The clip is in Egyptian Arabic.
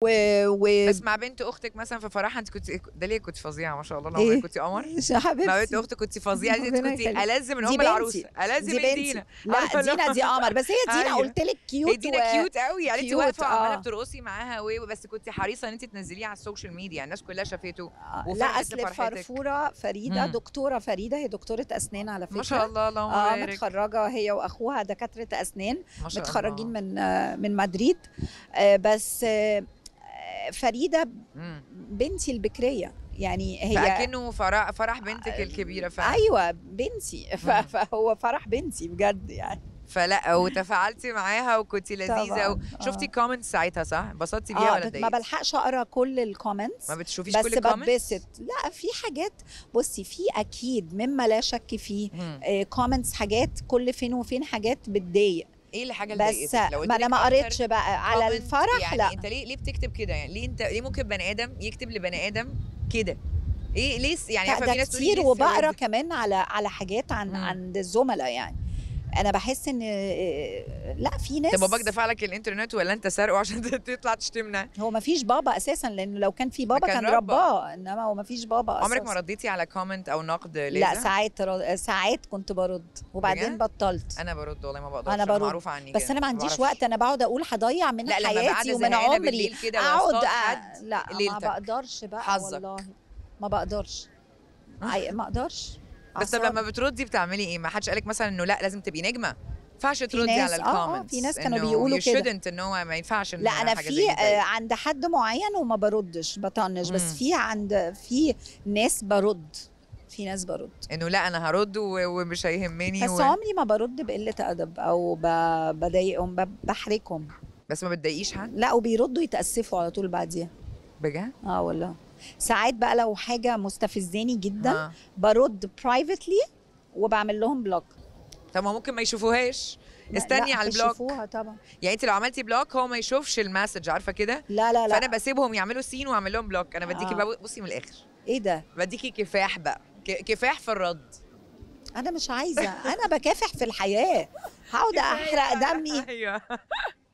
و, و... بس مع بنت اختك مثلا في فرحها انت كنت ده ليه كنت فظيعه ما شاء الله إيه؟ اللهم كنت قمر يا حبيبتي مع بنت اختك كنت فظيعه انت ربنا كنت يخليك. ألذ من دي ام بنتي. العروسه ألذ دي من بنتي. دينا لا عارفة دينا دي قمر بس هي دينا أيوة. قلت لك كيوت هي دينا و- كيوت قوي يعني انت كيوت، واقفه وعماله آه. بترقصي معاها و بس كنت حريصه ان انت تنزليه على السوشيال ميديا الناس كلها شافته آه، وفرحت لا اصل لفرحتك. فرفوره فريده مم. دكتوره فريده هي دكتوره اسنان على فكره ما شاء الله اللهم اه بارك متخرجه هي واخوها دكاتره اسنان ما شاء متخرجين الله. من آه، من مدريد آه، بس آه، آه، فريده مم. بنتي البكريه يعني هي فاكنه فرح فرح بنتك الكبيره فعلا ايوه بنتي ف- مم. فهو فرح بنتي بجد يعني فلا وتفاعلتي معاها وكنتي لذيذه طبعاً، و... آه. شفتي كومنتس ساعتها صح؟ انبسطتي بيها اه ولا بت- ما اتضايقتي؟ بلحقش اقرا كل الكومنتس ما بتشوفيش بس كل الكومنتس؟ بتبسط لا في حاجات بصي في اكيد مما لا شك فيه مم. كومنتس حاجات كل فين وفين حاجات بتضايق ايه اللي حاجه اللي بس ضايقتك؟ لو قلت ما انا لك ما أكتر قريتش بقى على comment الفرح يعني لا انت ليه ليه بتكتب كده يعني ليه انت ليه ممكن بني ادم يكتب لبني ادم كده ايه ليه س- يعني لا عارفه ده في ناس تقول كتير لي وبقرا كمان على على حاجات عن مم. عند الزملاء يعني انا بحس ان آه، لا في ناس طب باباك دفع لك الانترنت ولا انت سارقه عشان تطلع تشتمنا هو ما فيش بابا اساسا لانه لو كان في بابا كان كان, ربى. رباه انما هو ما فيش بابا عمرك ما أساساً. رديتي على كومنت او نقد ليزا لا ساعات ر- ساعات كنت برد وبعدين بجد؟ بطلت انا برد والله ما بقدرش أنا برد. معروفه عني بس كده، انا ما عنديش بعرفش. وقت انا بقعد اقول هضيع من لا لما بقى حياتي قاعده ومن زهقانه عمري بالليل كده اقعد واصطاد أ- حد لا ما ليلتك. بقدرش بقى حظك. والله ما بقدرش عي- ما اقدرش بس طب أعصاب. لما بتردي بتعملي ايه؟ ما حدش قالك مثلا انه لا لازم تبقي نجمه ما ينفعش تردي ناس- على آه، آه، الكومنتس في ناس كانوا بيقولوا كده. كده ان هو ما ينفعش إن لا انا حاجة في زي دي آه، تضايق. عند حد معين وما بردش بطنش بس مم. في عند في ناس برد في ناس برد انه لا انا هرد و- ومش هيهمني بس و... عمري ما برد بقله ادب او ب- بضايقهم ب- بحرجهم بس ما بتضايقيش حد لا وبيردوا يتاسفوا على طول بعديها بجد؟ اه والله ساعات بقى لو حاجه مستفزاني جدا آه. برد برايفتلي وبعمل لهم بلوك طب ما ممكن ما يشوفوهاش لا- استني لا، على البلوك هيشوفوها طبعا يعني انت لو عملتي بلوك هو ما يشوفش المسج عارفه كده لا لا لا فانا بسيبهم يعملوا سين واعمل لهم بلوك انا بديكي آه. بقى بصي من الاخر ايه ده بديكي كفاح بقى ك- كفاح في الرد انا مش عايزه انا بكافح في الحياه هقعد احرق دمي ايوه